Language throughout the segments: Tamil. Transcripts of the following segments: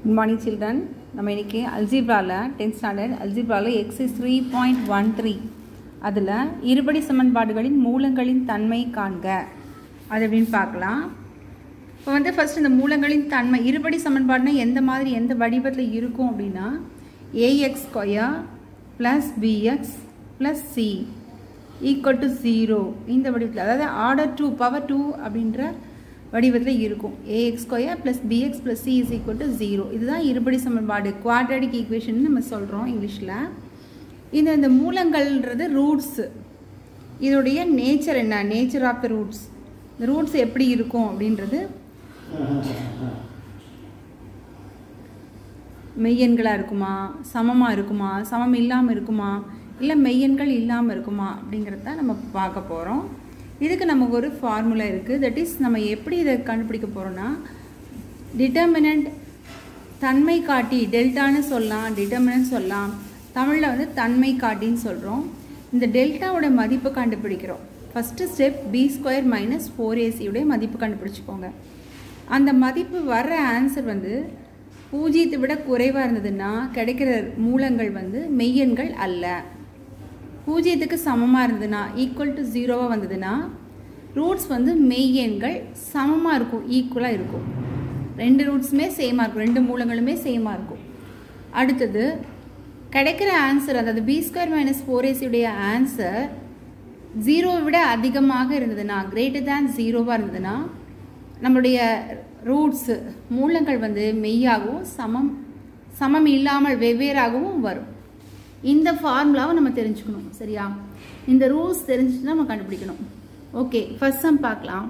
குட் மார்னிங் சில்ட்ரன் நம்ம இன்றைக்கி அல்ஜிப்ராவில் டென்த் ஸ்டாண்டர்ட் அல்ஜிப்ராவில் exercise three point one three அதில் இருபடி சமன்பாடுகளின் மூலங்களின் தன்மை காண்க அது எப்படின்னு பார்க்கலாம் இப்போ வந்து ஃபஸ்ட் இந்த மூலங்களின் தன்மை இருபடி சமன்பாடுனா எந்த மாதிரி எந்த வடிவத்தில் இருக்கும் அப்படின்னா A X square plus B X plus C equal to zero இந்த வடிவத்தில் அதாவது ஆர்டர் டூ பவர் டூ அப்படின்ற வடிவத்தில் இருக்கும் A X square plus B X plus C is equal to zero இதுதான் இருபடி சமன்பாடு குவாட்ரடிக் ஈக்குவேஷன் நம்ம சொல்கிறோம் இங்கிலீஷில் இந்த இந்த மூலங்கள்ன்றது ரூட்ஸு இதோடைய நேச்சர் என்ன நேச்சர் ஆஃப் த ரூட்ஸ் இந்த ரூட்ஸ் எப்படி இருக்கும் அப்படின்றது மெய்யெண்களாக இருக்குமா சமமாக இருக்குமா சமம் இல்லாமல் இருக்குமா இல்லை மெய்யெண்கள் இல்லாமல் இருக்குமா அப்படிங்கிறத நம்ம பார்க்க போகிறோம் இதுக்கு நமக்கு ஒரு ஃபார்முலா இருக்குது தட் இஸ் நம்ம எப்படி இதை கண்டுபிடிக்க போகிறோன்னா டிட்டர்மினண்ட் தன்மை காட்டி டெல்டான்னு சொல்லலாம் டிட்டர்மினன்ட் சொல்லலாம் தமிழில் வந்து தன்மை காட்டின்னு சொல்கிறோம் இந்த டெல்டாவோட மதிப்பு கண்டுபிடிக்கிறோம் first step B square minus four ஏசியுடைய மதிப்பு கண்டுபிடிச்சிக்கோங்க அந்த மதிப்பு வர்ற ஆன்சர் வந்து பூஜ்ஜியத்தை விட குறைவாக இருந்ததுன்னா கிடைக்கிற மூலங்கள் வந்து மெய்யெண்கள் அல்ல பூஜ்ஜியத்துக்கு சமமாக இருந்ததுன்னா ஈக்குவல் டு ஜீரோவாக வந்ததுன்னா ரூட்ஸ் வந்து மெய்யெண்கள் சமமாக இருக்கும் ஈக்குவலாக இருக்கும் ரெண்டு ரூட்ஸுமே சேமாக இருக்கும் ரெண்டு மூலங்களுமே சேமாக இருக்கும் அடுத்தது கிடைக்கிற ஆன்சர் அதாவது பி ஸ்கொயர் மைனஸ் ஃபோர் ஏசியுடைய ஆன்சர் ஜீரோவை விட அதிகமாக இருந்ததுன்னா கிரேட்டர் தேன் ஜீரோவாக இருந்ததுன்னா நம்மளுடைய ரூட்ஸு மூலங்கள் வந்து மெய்யாகவும் சமம் சமம் இல்லாமல் வெவ்வேறாகவும் வரும் இந்த ஃபார்முலாவை நம்ம தெரிஞ்சுக்கணும் சரியா இந்த ரூல்ஸ் தெரிஞ்சுட்டு நம்ம கண்டுபிடிக்கணும் ஓகே ஃபர்ஸ்ட் சம் பார்க்கலாம்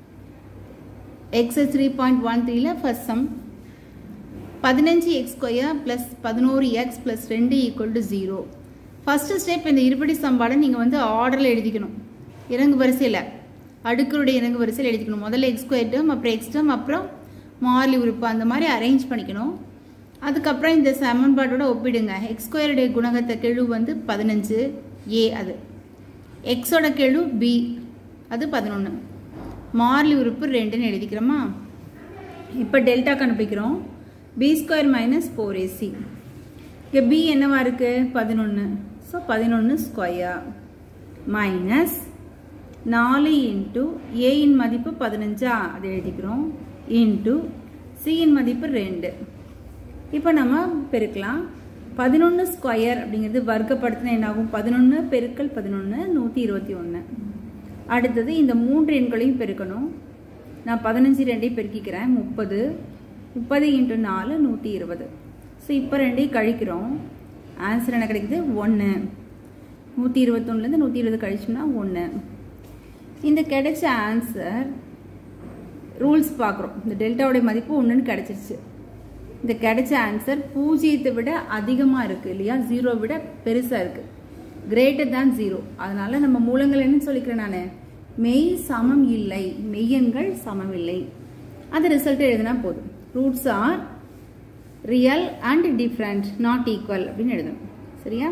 எக்ஸஸ் த்ரீ பாயிண்ட் ஒன் த்ரீல ஃபர்ஸ்ட் சம் பதினஞ்சு எக்ஸ் ஸ்கொயர் ப்ளஸ் பதினோரு எக்ஸ் ப்ளஸ் ரெண்டு equal to zero first step இந்த இருபடி சம்பாடை நீங்கள் வந்து ஆர்டரில் எழுதிக்கணும் இறங்கு வரிசையில் அடுக்கருடைய இறங்கு வரிசையில் எழுதிக்கணும் முதல்ல எக்ஸ் ஸ்கொயர் டேர்ம் அப்புறம் எக்ஸ் டேர்ம் அப்புறம் மார்லி உறுப்பு அந்த மாதிரி அரேஞ்ச் பண்ணிக்கணும் அதுக்கப்புறம் இந்த சமன்பாட்டோட ஒப்பிடுங்க எக்ஸ் ஸ்கொயருடைய குணகத்தை கெழு வந்து பதினஞ்சு ஏ அது எக்ஸோட கெழு பி அது பதினொன்று மார்லி உறுப்பு ரெண்டுன்னு எழுதிக்கிறோமா இப்போ டெல்டா கண்டுபிடிக்கிறோம் B square minus four AC இங்கே பி என்னவா இருக்குது பதினொன்று ஸோ பதினொன்று ஸ்கொயர் மைனஸ் நாலு இன்ட்டு ஏயின் மதிப்பு பதினஞ்சா அதை எழுதிக்கிறோம் இன்ட்டு சியின் மதிப்பு ரெண்டு இப்போ நம்ம பெருக்கலாம் பதினொன்று ஸ்கொயர் அப்படிங்கிறது வர்க்கப்படுத்தினா என்னாகும் பதினொன்று பெருக்கல் பதினொன்று நூற்றி இருபத்தி ஒன்று அடுத்தது இந்த மூன்று எண்களையும் பெருக்கணும் நான் பதினஞ்சு ரெண்டையும் பெருக்கிக்கிறேன் முப்பது முப்பது இன்ட்டு நாலு நூற்றி இருபது ஸோ இப்போ ரெண்டையும் கழிக்கிறோம் ஆன்சர் என்ன கிடைக்குது ஒன்று நூற்றி இருபத்தொன்னுலேருந்து நூற்றி இருபது கழிச்சோம்னா ஒன்று இந்த கிடைச்ச ஆன்சர் ரூல்ஸ் பார்க்குறோம் இந்த டெல்டாவுடைய மதிப்பு ஒன்றுன்னு கிடச்சிருச்சு இந்த கிடைச்ச ஆன்சர் பூஜ்ஜியத்தை விட அதிகமாக இருக்குது இல்லையா ஜீரோ விட பெருசாக இருக்குது கிரேட்டர் தேன் ஜீரோ அதனால நம்ம மூலங்கள் என்ன சொல்லிக்கிறேன் நான் மெய் சமம் இல்லை மெய்யன்கள் சமம் இல்லை அது ரிசல்ட் எழுதினா போதும் roots are real and different not equal அப்படின்னு எழுதணும் சரியா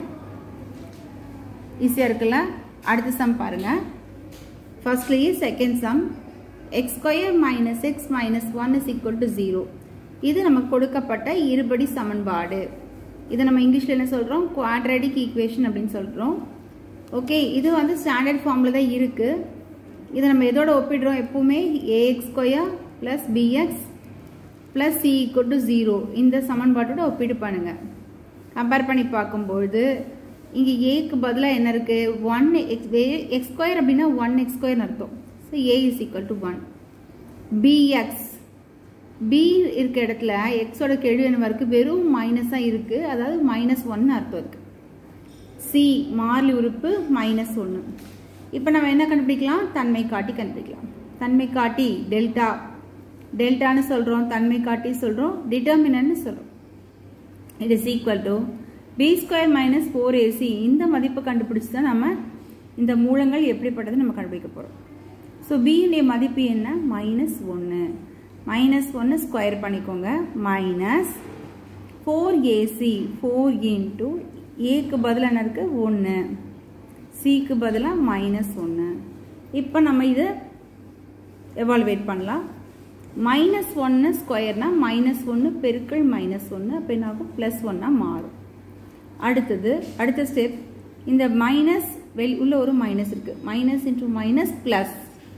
ஈஸியாக இருக்குல்ல அடுத்த சம் பாருங்கள் ஃபர்ஸ்ட்லேயே second sum X square minus X minus one is equal to zero இது நமக்கு கொடுக்கப்பட்ட இருபடி சமன்பாடு இதை நம்ம இங்கிலீஷில் என்ன சொல்கிறோம் குவாட்ரடிக் ஈக்குவேஷன் அப்படின்னு சொல்கிறோம் ஓகே இது வந்து ஸ்டாண்டர்ட் ஃபார்மில் தான் இருக்குது இதை நம்ம எதோட ஒப்பிடுறோம் எப்பவுமே A X square plus B X plus C equal to zero இந்த சமன்பாட்டோட ஒப்பீடு பண்ணுங்கள் கம்பேர் பண்ணி பார்க்கும்பொழுது இங்கே ஏக்கு பதிலாக என்ன இருக்குது ஒன் எக்ஸ் எக்ஸ் ஸ்கொயர் அப்படின்னா ஒன் எக்ஸ் ஸ்கொயர்னு அர்த்தம் so A is equal to one B X B இருக்க இடத்துல எக்ஸோட கெழு என்னவா இருக்குது வெறும் மைனஸாக இருக்குது அதாவது மைனஸ் ஒன்னு அர்த்தம் இருக்குது சி மார்லி உறுப்பு மைனஸ் ஒன்று இப்போ நம்ம என்ன கண்டுபிடிக்கலாம் தன்மை காட்டி கண்டுபிடிக்கலாம் தன்மை காட்டி டெல்டா டெல்டான்னு சொல்கிறோம் தன்மை காட்டி சொல்கிறோம் டிட்டர்மினன்னு சொல்கிறோம் it is equal to B square minus four AC இந்த மதிப்பை கண்டுபிடிச்சி தான் நம்ம இந்த மூலங்கள் எப்படிப்பட்டது நம்ம கண்டுபிடிக்க போகிறோம் ஸோ பியுடைய மதிப்பு என்ன மைனஸ் ஒன்று மைனஸ் ஒன்று ஸ்கொயர் பண்ணிக்கோங்க minus four AC four into ஏக்கு பதிலாக என்ன இருக்குது ஒன்று சிக்கு பதிலாக மைனஸ் ஒன்று இப்போ நம்ம இதை எவால்வேட் பண்ணலாம் மைனஸ் ஒன்று ஸ்கொயர்னா மைனஸ் ஒன்று பெருக்கள் மைனஸ் ஒன்று அப்போ என்ன ஆகும் ப்ளஸ் ஒன்னாக மாறும் அடுத்தது அடுத்த ஸ்டெப் இந்த மைனஸ் வெளி உள்ள ஒரு மைனஸ் இருக்கு minus into minus plus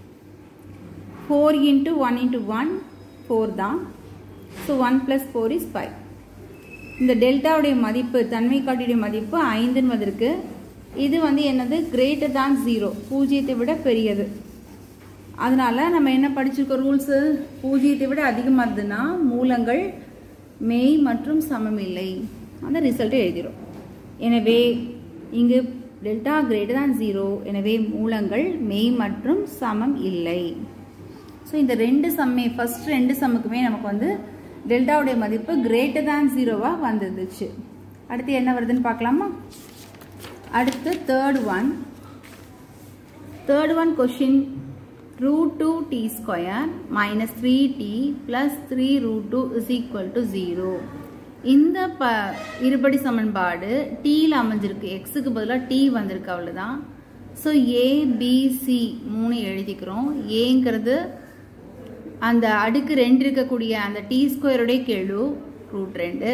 four into one into one four தான் so one plus four is five இந்த டெல்டாவுடைய மதிப்பு தன்மை காட்டியுடைய மதிப்பு ஐந்துன்னு வந்திருக்கு இது வந்து என்னது கிரேட்டர் தான் ஜீரோ பூஜ்ஜியத்தை விட பெரியது அதனால நம்ம என்ன படிச்சிருக்கோம் ரூல்ஸு பூஜ்ஜியத்தை விட அதிகமாக இருந்ததுன்னா மூலங்கள் மெய் மற்றும் சமம் இல்லை அந்த ரிசல்ட்டை எழுதிடும் எனவே இங்கு டெல்டா கிரேட்டர் தான் ஜீரோ எனவே மூலங்கள் மெய் மற்றும் சமம் இல்லை ஸோ இந்த ரெண்டு சம்மே ஃபர்ஸ்ட் ரெண்டு சம்முக்குமே நமக்கு வந்து டெல்டாவுடைய மதிப்பு கிரேட்டர் தான் ஜீரோவாக வந்துருந்துச்சு அடுத்து என்ன வருதுன்னு பார்க்கலாமா அடுத்து third one third one question root two T square minus three T plus three root two is equal to zero இந்த ப இருபடி சமன்பாடு டீயில் அமைஞ்சிருக்கு எக்ஸுக்கு பதிலாக டி வந்திருக்கு அவ்வளோதான் ஸோ ஏபிசி மூணு எழுதிக்கிறோம் ஏங்கிறது அந்த அடுக்கு ரெண்டு இருக்கக்கூடிய அந்த டி ஸ்கொயருடைய கெழு ரூட் ரெண்டு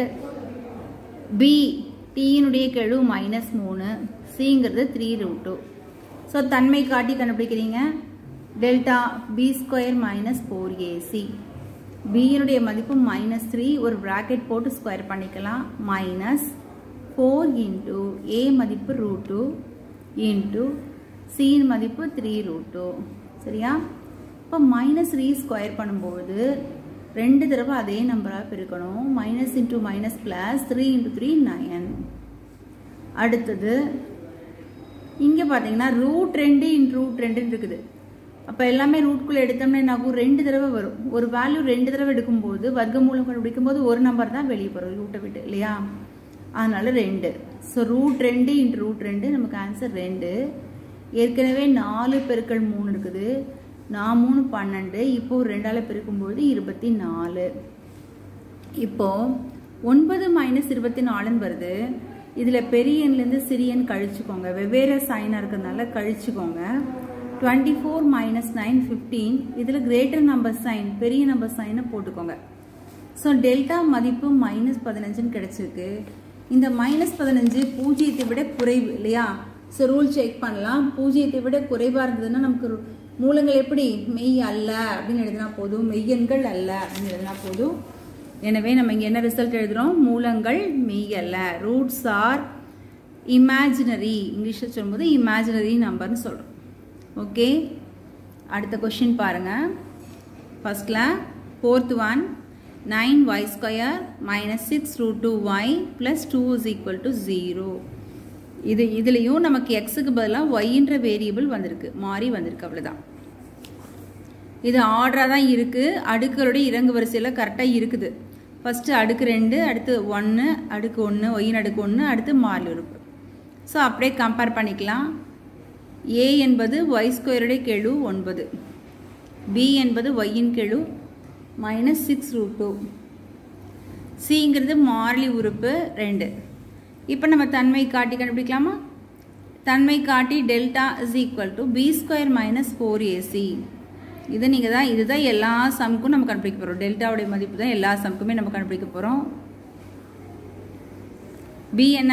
பி டீயினுடைய கெழு மைனஸ் மூணு சிங்கிறது த்ரீ ரூட் டூ ஸோ தன்மை காட்டி கண்டுபிடிக்கிறீங்க delta B square minus four AC பியினுடைய மதிப்பு மைனஸ் த்ரீ ஒரு ப்ராக்கெட் போட்டு ஸ்கொயர் பண்ணிக்கலாம் மைனஸ் ஃபோர் இன்ட்டு ஏ மதிப்பு ரூட் டூ இன்ட்டு சியின் மதிப்பு த்ரீ ரூட் டூ சரியா இப்போ மைனஸ் த்ரீ ஸ்கொயர் பண்ணும்போது ரெண்டு தடவை அதே நம்பராக பிரிக்கணும் minus into minus plus three into three nine அடுத்தது இங்கே பார்த்தீங்கன்னா ரூட் ரெண்டு இன் ரூட் ரெண்டுன்னு இருக்குது அப்போ எல்லாமே ரூட்குள்ளே எடுத்தோம்னா என்ன ஆகும் ரெண்டு தடவை வரும் ஒரு வேல்யூ ரெண்டு தடவை எடுக்கும்போது வர்க்கமூலம் கண்டுபிடிக்கும் போது ஒரு நம்பர் தான் வெளியே வரும் ரூட்டை விட்டு இல்லையா அதனால ரெண்டு ஸோ ரூட் ரெண்டு இன் ரூட் ரெண்டு நமக்கு ஆன்சர் ரெண்டு ஏற்கனவே நாலு பெருக்கள் மூணு இருக்குது நான் மூணு பன்னெண்டு இப்போ ஒரு ரெண்டால் பெருக்கும்போது இருபத்தி நாலு இப்போ ஒன்பது மைனஸ் இருபத்தி நாலுன்னு வருது இதில் பெரிய எண்லேருந்து சிறிய எண் கழிச்சுக்கோங்க வெவ்வேறு சைனாக இருக்கிறதுனால கழிச்சுக்கோங்க twenty four minus nine fifteen இதில் கிரேட்டர் நம்பர் சைன் பெரிய நம்பர் சைனை போட்டுக்கோங்க ஸோ டெல்டா மதிப்பு மைனஸ் பதினஞ்சுன்னு கிடச்சிருக்கு இந்த மைனஸ் பதினஞ்சு பூஜ்ஜியத்தை விட குறைவு இல்லையா ஸோ ரூல் செக் பண்ணலாம் பூஜ்ஜியத்தை விட குறைவாக இருந்ததுன்னா நமக்கு மூலங்கள் எப்படி மெய் அல்ல அப்படின்னு எழுதினா போதும் மெய்யன்கள் அல்ல அப்படின்னு எழுதினா போதும் எனவே நம்ம இங்கே என்ன ரிசல்ட் எழுதுகிறோம் மூலங்கள் மெய் அல்ல ரூட்ஸ் ஆர் இமேஜினரி இங்கிலீஷில் சொல்லும்போது இமேஜினரி நம்பர்னு சொல்கிறோம் ஓகே அடுத்த கொஷின் பாருங்கள் ஃபஸ்ட்டில் fourth one nine Y square minus six root two Y plus two is equal to zero இது இதுலேயும் நமக்கு எக்ஸுக்கு பதிலாக ஒய்ன்ற வேரியபிள் வந்திருக்கு மாறி வந்திருக்கு அவ்வளோதான் இது ஆர்டராக தான் இருக்குது அடுக்குகளுடைய இறங்கு வரிசையில் கரெக்டாக இருக்குது ஃபஸ்ட்டு அடுக்கு ரெண்டு அடுத்து ஒன்று அடுக்கு ஒன்று ஒயின் அடுக்கு ஒன்று அடுத்து மாறி உறுப்பு ஸோ அப்படியே கம்பேர் பண்ணிக்கலாம் ஏ என்பது ஒய் ஸ்கொயருடைய கெழு ஒன்பது பி என்பது ஒய்யின் கெழு மைனஸ் சிக்ஸ் ரூட் டூ சிங்கிறது மாறிலி உறுப்பு ரெண்டு இப்போ நம்ம தன்மை காட்டி கண்டுபிடிக்கலாமா தன்மை காட்டி delta is equal to B square minus four AC இது நீங்கள் தான் இதுதான் எல்லா சம்க்கும் நம்ம கண்டுபிடிக்க போகிறோம் டெல்டாவுடைய மதிப்பு தான் எல்லா சம்க்குமே நம்ம கண்டுபிடிக்க போகிறோம் பி என்ன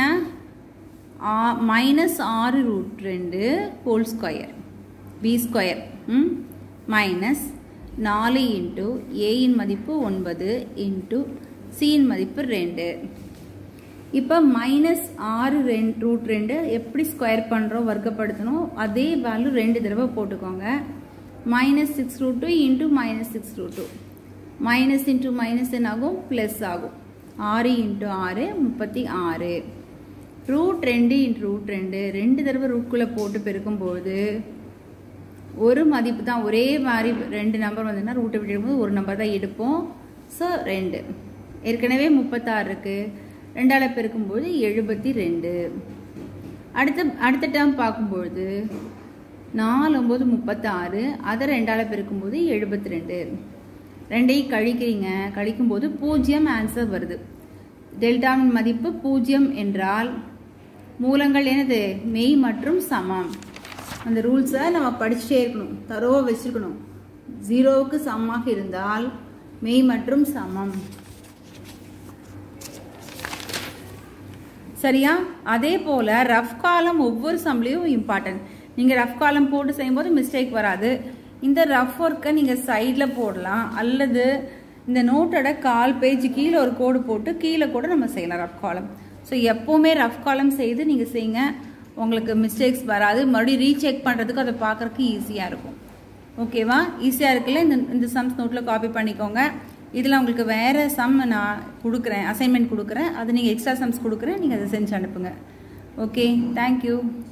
மைனஸ் ஆறு ரூட் ரெண்டு ஹோல் ஸ்கொயர் பி ஸ்கொயர் ம் மைனஸ் நாலு இன்ட்டு ஏயின் மதிப்பு ஒன்பது இன்ட்டு சியின் மதிப்பு ரெண்டு இப்போ மைனஸ் ஆறு ரெண்டு ரூட் ரெண்டு எப்படி ஸ்கொயர் பண்ணுறோம் வர்க்கப்படுத்தணும் அதே வேல்யூ ரெண்டு தடவை போட்டுக்கோங்க minus six root two into minus six root two minus into minus என்ன ஆகும் ப்ளஸ் ஆகும் ஆறு இன்ட்டு ஆறு முப்பத்தி ஆறு ரூட் ரெண்டு இன்ட்டு ரூட் ரெண்டு ரெண்டு தடவை ரூட்குள்ளே போட்டு பெருக்கும்போது ஒரு மதிப்பு தான் ஒரே மாதிரி ரெண்டு நம்பர் வந்ததுன்னா ரூட்டை விட்டும்போது ஒரு நம்பர் தான் எடுப்போம் ஸோ ரெண்டு ஏற்கனவே முப்பத்தாறு இருக்குது ரெண்டால் பெருக்கும்போது எழுபத்தி ரெண்டு அடுத்த அடுத்த டேர்ம் பார்க்கும்பொழுது நாலு ஒம்பது முப்பத்தாறு அதை ரெண்டால் பெருக்கும்போது எழுபத்தி ரெண்டு ரெண்டையும் கழிக்கிறீங்க கழிக்கும்போது பூஜ்ஜியம் ஆன்சர் வருது டெல்டாவின் மதிப்பு பூஜ்ஜியம் என்றால் மூலங்கள் என்னது மெய் மற்றும் சமம் அந்த ரூல்ஸை நம்ம படிச்சுட்டே இருக்கணும் தரோவாக வச்சுருக்கணும் ஜீரோவுக்கு சமமாக இருந்தால் மெய் மற்றும் சமம் சரியா அதே போல் ரஃப் காலம் ஒவ்வொரு சம்லேயும் இம்பார்ட்டன்ட் நீங்கள் ரஃப் காலம் போட்டு செய்யும்போது மிஸ்டேக் வராது இந்த ரஃப் ஒர்க்கை நீங்கள் சைடில் போடலாம் அல்லது இந்த நோட்டோட கால் பேஜ் கீழே ஒரு கோடு போட்டு கீழே கூட நம்ம செய்யலாம் ரஃப் காலம் ஸோ எப்போவுமே ரஃப் காலம் செய்து நீங்கள் செய்யுங்க உங்களுக்கு மிஸ்டேக்ஸ் வராது மறுபடியும் ரீசெக் பண்ணுறதுக்கு அதை பார்க்குறதுக்கு ஈஸியாக இருக்கும் ஓகேவா ஈஸியாக இருக்குல்ல இந்த இந்த சம்ஸ் நோட்டில் காப்பி பண்ணிக்கோங்க இதில் உங்களுக்கு வேறு சம் நான் கொடுக்குறேன் அசைன்மெண்ட் கொடுக்குறேன் அது நீங்கள் எக்ஸ்ட்ரா சம்ஸ் கொடுக்குறேன் நீங்கள் அதை செஞ்சு அனுப்புங்க ஓகே தேங்க்யூ